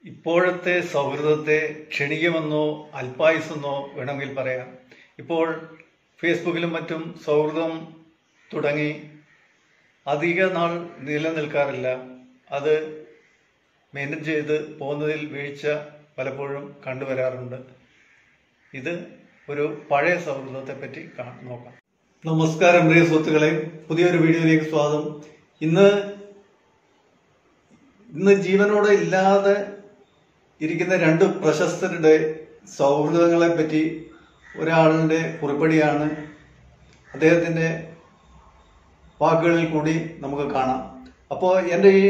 ഇപ്പോഴത്തെ സൗഹൃദത്തെ ക്ഷണികമെന്നോ അല്പായുസെന്നോ വേണമെങ്കിൽ പറയാം ഇപ്പോൾ ഫേസ്ബുക്കിലും മറ്റും സൗഹൃദം തുടങ്ങി അധിക നാൾ നിലനിൽക്കാറില്ല അത് മെയിൻറ്റെയിൻ ചെയ്ത് പോകുന്നതിൽ വീഴ്ച പലപ്പോഴും കണ്ടുവരാറുണ്ട് ഇത് ഒരു പഴയ സൗഹൃദത്തെ പറ്റി കാ- നോക്കാം നമസ്കാരം പ്രിയ സുഹൃത്തുക്കളെ പുതിയൊരു വീഡിയോയിലേക്ക് സ്വാഗതം ഇന്ന് ഇന്ന് ജീവനോടെ ഇല്ലാതെ ഇരിക്കുന്ന രണ്ട് പ്രശസ്തരുടെ സൗഹൃദങ്ങളെ പറ്റി ഒരാളിന്റെ കുറിപ്പടിയാണ് അദ്ദേഹത്തിന്റെ വാക്കുകളിൽ കൂടി നമുക്ക് കാണാം അപ്പോൾ എൻ്റെ ഈ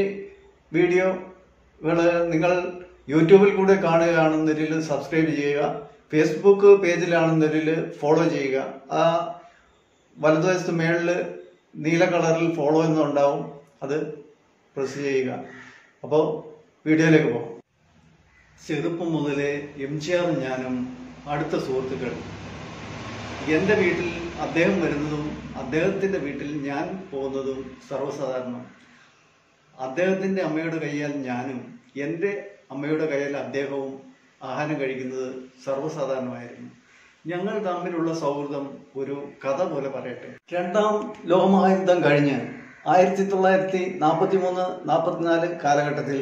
വീഡിയോകൾ നിങ്ങൾ യൂട്യൂബിൽ കൂടെ കാണുകയാണെന്നതിൽ സബ്സ്ക്രൈബ് ചെയ്യുക ഫേസ്ബുക്ക് പേജിലാണെന്നതിൽ ഫോളോ ചെയ്യുക ആ വലതുവശത്ത് മേളിൽ നീല കളറിൽ ഫോളോ എന്നുണ്ടാവും അത് പ്രസ് ചെയ്യുക അപ്പോൾ വീഡിയോയിലേക്ക് പോകാം ചെറുപ്പം മുതലേ എം ജി ആറും ഞാനും അടുത്ത സുഹൃത്തുക്കൾ എൻ്റെ വീട്ടിൽ അദ്ദേഹം വരുന്നതും അദ്ദേഹത്തിൻ്റെ വീട്ടിൽ ഞാൻ പോകുന്നതും സർവ്വസാധാരണം അദ്ദേഹത്തിൻ്റെ അമ്മയുടെ കയ്യാൽ ഞാനും എൻ്റെ അമ്മയുടെ കയ്യാൽ അദ്ദേഹവും ആഹാരം കഴിക്കുന്നത് സർവ്വസാധാരണമായിരുന്നു ഞങ്ങൾ തമ്മിലുള്ള സൗഹൃദം ഒരു കഥ പോലെ പറയട്ടെ രണ്ടാം ലോകമഹായുദ്ധം കഴിഞ്ഞ് ആയിരത്തി തൊള്ളായിരത്തി നാൽപ്പത്തി മൂന്ന് നാൽപ്പത്തിനാല് കാലഘട്ടത്തിൽ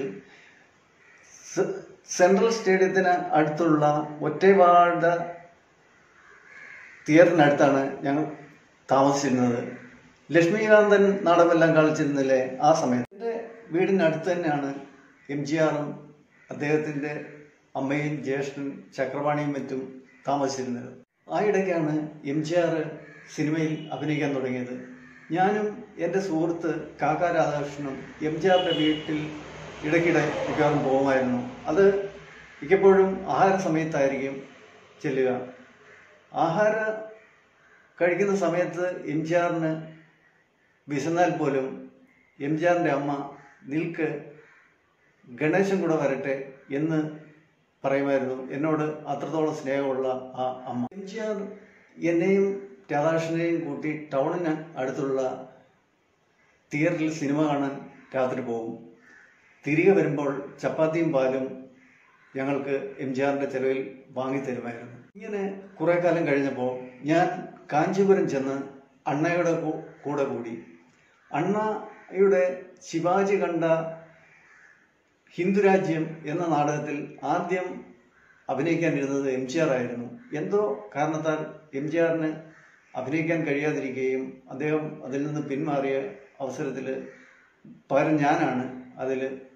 സെ- സെൻട്രൽ സ്റ്റേഡിയത്തിന് അടുത്തുള്ള ഒറ്റവാർഡ് തിയേറ്ററിനടുത്താണ് ഞങ്ങൾ താമസിച്ചിരുന്നത് ലക്ഷ്മികാന്തൻ നാടകമെല്ലാം കളിച്ചിരുന്നില്ലേ ആ സമയത്ത് എൻ്റെ വീടിനടുത്ത് തന്നെയാണ് എം ജി ആറും അദ്ദേഹത്തിൻ്റെ അമ്മയും ജ്യേഷ്ഠൻ ചക്രവാണിയും മറ്റും താമസിച്ചിരുന്നത് ആ ഇടയ്ക്കാണ് എം ജി ആർ സിനിമയിൽ അഭിനയിക്കാൻ തുടങ്ങിയത് ഞാനും എൻ്റെ സുഹൃത്ത് കാക്ക രാധാകൃഷ്ണനും എം ജി ആറിൻ്റെ വീട്ടിൽ ഇടയ്ക്കിടെ മിക്കവാറും പോകുമായിരുന്നു അത് മിക്കപ്പോഴും ആഹാര സമയത്തായിരിക്കും ചെല്ലുക ആഹാര കഴിക്കുന്ന സമയത്ത് എം ജി ആറിന് വിശന്നാൽ പോലും എം ജി ആറിൻ്റെ അമ്മ നിൽക്ക് ഗണേശൻ കൂടെ വരട്ടെ എന്ന് പറയുമായിരുന്നു എന്നോട് അത്രത്തോളം സ്നേഹമുള്ള ആ അമ്മ എം ജി ആർ എന്നെയും രാധാകൃഷ്ണനെയും കൂട്ടി ടൗണിന് അടുത്തുള്ള തിയേറ്ററിൽ സിനിമ കാണാൻ രാത്രി പോകും തിരികെ വരുമ്പോൾ ചപ്പാത്തിയും പാലും ഞങ്ങൾക്ക് എം ജി ആറിന്റെ ചെലവിൽ വാങ്ങിത്തരുമായിരുന്നു ഇങ്ങനെ കുറെ കാലം കഴിഞ്ഞപ്പോൾ ഞാൻ കാഞ്ചീപുരം ചെന്ന് അണ്ണയുടെ കൂ- കൂടെ കൂടി അണ്ണയുടെ ശിവാജി കണ്ട ഹിന്ദുരാജ്യം എന്ന നാടകത്തിൽ ആദ്യം അഭിനയിക്കാനിരുന്നത് എം ജി ആർ ആയിരുന്നു എന്തോ കാരണത്താൽ എം ജി ആറിന് അഭിനയിക്കാൻ കഴിയാതിരിക്കുകയും അദ്ദേഹം അതിൽ നിന്ന് പിന്മാറിയ അവസരത്തിൽ പകരം ഞാനാണ് അതിൽ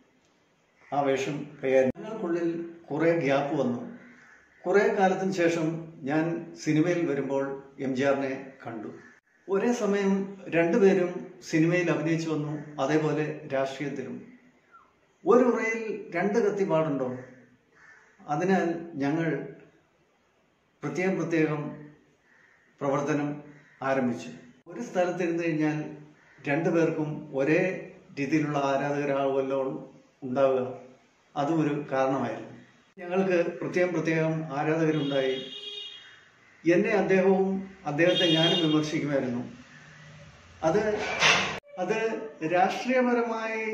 ആ വേഷം കൈകാര്യം ഞങ്ങൾക്കുള്ളിൽ കുറേ ഗ്യാപ്പ് വന്നു കുറേ കാലത്തിന് ശേഷം ഞാൻ സിനിമയിൽ വരുമ്പോൾ എം ജി ആറിനെ കണ്ടു ഒരേ സമയം രണ്ടുപേരും സിനിമയിൽ അഭിനയിച്ചു വന്നു അതേപോലെ രാഷ്ട്രീയത്തിലും ഒരു ഉറയിൽ രണ്ട് കത്തി പാടുണ്ടോ അതിനാൽ ഞങ്ങൾ പ്രത്യേകം പ്രത്യേകം പ്രവർത്തനം ആരംഭിച്ചു ഒരു സ്ഥലത്തിരുന്ന് കഴിഞ്ഞാൽ രണ്ടു പേർക്കും ഒരേ രീതിയിലുള്ള ആരാധകരാകുമല്ലോ ഉണ്ടാവുക അതും ഒരു കാരണമായിരുന്നു ഞങ്ങൾക്ക് പ്രത്യേകം പ്രത്യേകം ആരാധകരുണ്ടായി എന്നെ അദ്ദേഹവും അദ്ദേഹത്തെ ഞാനും വിമർശിക്കുമായിരുന്നു അത് അത് രാഷ്ട്രീയപരമായി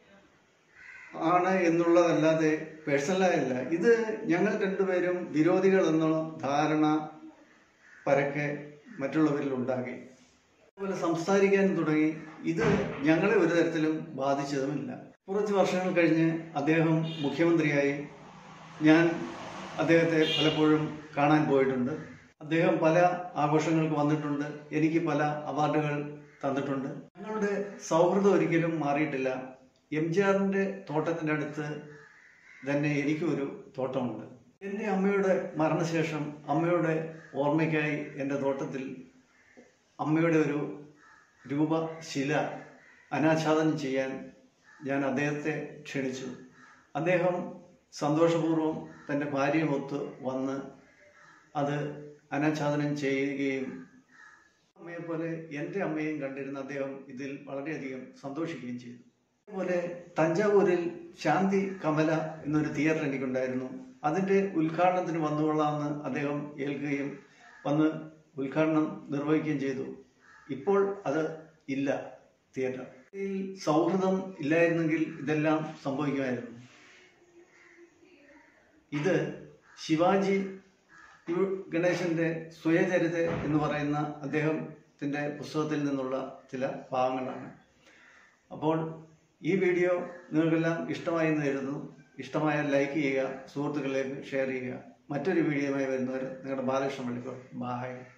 ആണ് എന്നുള്ളതല്ലാതെ പേഴ്സണലായല്ല ഇത് ഞങ്ങൾ രണ്ടുപേരും വിരോധികൾ എന്നുള്ള ധാരണ പരക്കെ മറ്റുള്ളവരിൽ ഉണ്ടാക്കി അതുപോലെ സംസാരിക്കാൻ തുടങ്ങി ഇത് ഞങ്ങളെ ഒരു തരത്തിലും ബാധിച്ചതുമില്ല കുറച്ച് വർഷങ്ങൾ കഴിഞ്ഞ് അദ്ദേഹം മുഖ്യമന്ത്രിയായി ഞാൻ അദ്ദേഹത്തെ പലപ്പോഴും കാണാൻ പോയിട്ടുണ്ട് അദ്ദേഹം പല ആഘോഷങ്ങൾക്ക് വന്നിട്ടുണ്ട് എനിക്ക് പല അവാർഡുകൾ തന്നിട്ടുണ്ട് ഞങ്ങളുടെ സൗഹൃദം ഒരിക്കലും മാറിയിട്ടില്ല എം ജി ആറിന്റെ തോട്ടത്തിന്റെ അടുത്ത് തന്നെ എനിക്കും ഒരു തോട്ടമുണ്ട് എൻ്റെ അമ്മയുടെ മരണശേഷം അമ്മയുടെ ഓർമ്മയ്ക്കായി എൻ്റെ തോട്ടത്തിൽ അമ്മയുടെ ഒരു രൂപശില അനാച്ഛാദനം ചെയ്യാൻ ഞാൻ അദ്ദേഹത്തെ ക്ഷണിച്ചു അദ്ദേഹം സന്തോഷപൂർവ്വം തൻ്റെ ഭാര്യയുമൊത്ത് വന്ന് അത് അനാച്ഛാദനം ചെയ്യുകയും അമ്മയെ പോലെ എൻ്റെ അമ്മയെയും കണ്ടിരുന്ന അദ്ദേഹം ഇതിൽ വളരെയധികം സന്തോഷിക്കുകയും ചെയ്തു അതുപോലെ തഞ്ചാവൂരിൽ ശാന്തി കമല എന്നൊരു തിയേറ്റർ എനിക്കുണ്ടായിരുന്നു അതിൻ്റെ ഉദ്ഘാടനത്തിന് വന്നുകൊള്ളാമെന്ന് അദ്ദേഹം ഏൽക്കുകയും വന്ന് ഉദ്ഘാടനം നിർവഹിക്കുകയും ചെയ്തു ഇപ്പോൾ അത് ഇല്ല തിയേറ്റർ ഈ സൗഹൃദം ഇല്ലായിരുന്നെങ്കിൽ ഇതെല്ലാം സംഭവിക്കുമായിരുന്നു ഇത് ശിവാജി യു- ഗണേശന്റെ സ്വയചരിത എന്ന് പറയുന്ന അദ്ദേഹത്തിൻ്റെ പുസ്തകത്തിൽ നിന്നുള്ള ചില ഭാഗങ്ങളാണ് അപ്പോൾ ഈ വീഡിയോ നിങ്ങൾക്കെല്ലാം ഇഷ്ടമായി എന്ന് കരുതുന്നു ഇഷ്ടമായാൽ ലൈക്ക് ചെയ്യുക സുഹൃത്തുക്കളിലേക്ക് ഷെയർ ചെയ്യുക മറ്റൊരു വീഡിയോയുമായി വരുന്നവർ നിങ്ങളുടെ ബാലകൃഷ്ണൻ പള്ളിക്കോട് ബായ്